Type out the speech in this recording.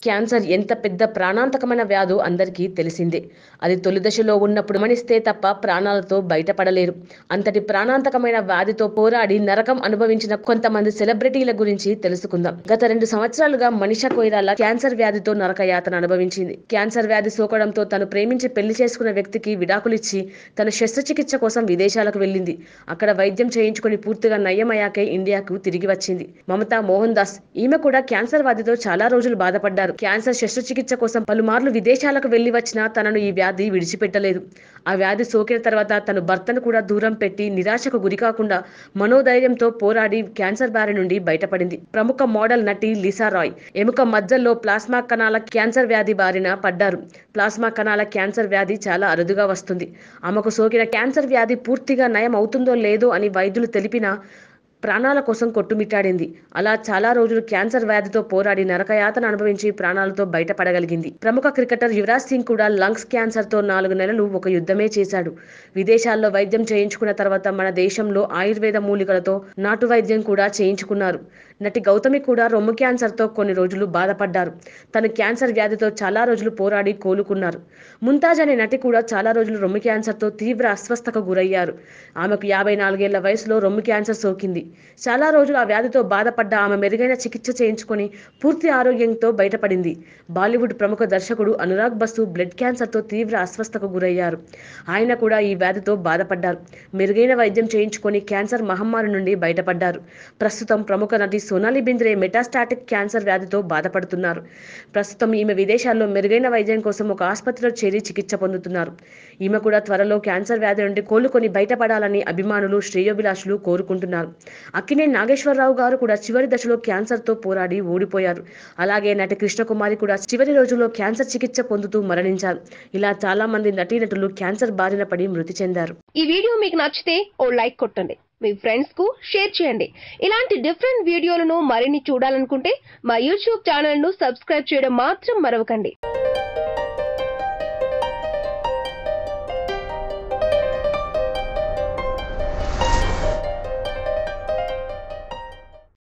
cancer ఎంత పెద్ద ప్రాణాంతకమైన వ్యాధో అందరికీ తెలిసిందే అది తొలి దశలో ఉన్నప్పుడు మనిస్తే తప్ప ప్రాణాలతో బయటపడలేరు అంతటి ప్రాణాంతకమైన వ్యాధితో పోరాడి నరకం అనుభవించిన కొంతమంది సెలబ్రిటీల గురించి తెలుసుకుందాం గత రెండు సంవత్సరాలుగా మనిషా కొయిరాల క్యాన్సర్ వ్యాధితో నరకయాతన అనుభవించింది క్యాన్సర్ వ్యాధి సోకడంతో తను ప్రేమించి పెళ్లి చేసుకున్న వ్యక్తికి విడాకులిచ్చి తన శస్త్రచికిత్స కోసం విదేశాలకు వెళ్ళింది అక్కడ వైద్యం చేయించుకుని పూర్తిగా నయ్యమయ్యాకే ఇండియాకు తిరిగి వచ్చింది మమతా మోహన్ దాస్ ఈమె కూడా క్యాన్సర్ వ్యాధితో చాలా రోజులు బాధపడ్డారు క్యాన్సర్ శస్త్రచికిత్స కోసం పలుమార్లు విదేశాలకు వెళ్లి వచ్చినా తనను ఈ వ్యాధి విడిచిపెట్టలేదు ఆ వ్యాధి సోకిన తర్వాత తను భర్తను కూడా దూరం పెట్టి నిరాశకు గురికాకుండా మనోధైర్యంతో పోరాడి క్యాన్సర్ బారి నుండి బయటపడింది ప్రముఖ మోడల్ నటి లిసా రాయ్ ఎముక మధ్యలో ప్లాస్మా కణాల క్యాన్సర్ వ్యాధి బారిన పడ్డారు ప్లాస్మా కణాల క్యాన్సర్ వ్యాధి చాలా అరుదుగా వస్తుంది ఆమెకు సోకిన క్యాన్సర్ వ్యాధి పూర్తిగా నయం అవుతుందో లేదో అని వైద్యులు తెలిపినా ప్రాణాల కోసం కొట్టుమిట్టాడింది అలా చాలా రోజులు క్యాన్సర్ వ్యాధితో పోరాడి నరకయాతన అనుభవించి ప్రాణాలతో బయటపడగలిగింది ప్రముఖ క్రికెటర్ యువరాజ్ సింగ్ కూడా లంగ్స్ క్యాన్సర్ తో నాలుగు నెలలు ఒక యుద్ధమే చేశాడు విదేశాల్లో వైద్యం చేయించుకున్న తర్వాత మన దేశంలో ఆయుర్వేద మూలికలతో నాటు వైద్యం కూడా చేయించుకున్నారు నటి గౌతమి కూడా రొమ్ము క్యాన్సర్తో కొన్ని రోజులు బాధపడ్డారు తను క్యాన్సర్ వ్యాధితో చాలా రోజులు పోరాడి కోలుకున్నారు ముంతాజ్ అనే నటి కూడా చాలా రోజులు రొమ్ము క్యాన్సర్తో తీవ్ర అస్వస్థకు గురయ్యారు ఆమెకు యాభై నాలుగేళ్ల వయసులో రొమ్ము క్యాన్సర్ సోకింది చాలా రోజులు ఆ వ్యాధితో బాధపడ్డ ఆమె మెరుగైన చికిత్స చేయించుకొని పూర్తి ఆరోగ్యంతో బయటపడింది బాలీవుడ్ ప్రముఖ దర్శకుడు అనురాగ్ బసు బ్లడ్ క్యాన్సర్తో తీవ్ర అస్వస్థకు గురయ్యారు ఆయన కూడా ఈ వ్యాధితో బాధపడ్డారు మెరుగైన వైద్యం చేయించుకొని క్యాన్సర్ మహమ్మారి నుండి బయటపడ్డారు ప్రస్తుతం ప్రముఖ నటి సోనాలి బింద్రే మెటాస్టాటిక్ క్యాన్సర్ వ్యాధితో బాధపడుతున్నారు ప్రస్తుతం ఈమె విదేశాల్లో మెరుగైన వైద్యం కోసం ఒక ఆసుపత్రిలో చేరి చికిత్స పొందుతున్నారు ఈమె కూడా త్వరలో క్యాన్సర్ వ్యాధి నుండి కోలుకొని బయటపడాలని అభిమానులు శ్రేయోభిలాషులు కోరుకుంటున్నారు అక్కినే నాగేశ్వరరావు గారు కూడా చివరి దశలో క్యాన్సర్తో పోరాడి ఓడిపోయారు అలాగే నటి కృష్ణకుమారి కూడా చివరి రోజుల్లో క్యాన్సర్ చికిత్స పొందుతూ మరణించారు ఇలా చాలా మంది నటీనటులు క్యాన్సర్ బారిన పడి మృతి చెందారు ఈ వీడియో మీకు నచ్చితే ఓ లైక్ కొట్టండి మీ ఫ్రెండ్స్ కు షేర్ చేయండి ఇలాంటి డిఫరెంట్ వీడియోలను మరిన్ని చూడాలనుకుంటే మా యూట్యూబ్ ఛానల్ ను సబ్స్క్రైబ్ చేయడం మాత్రం మరవకండి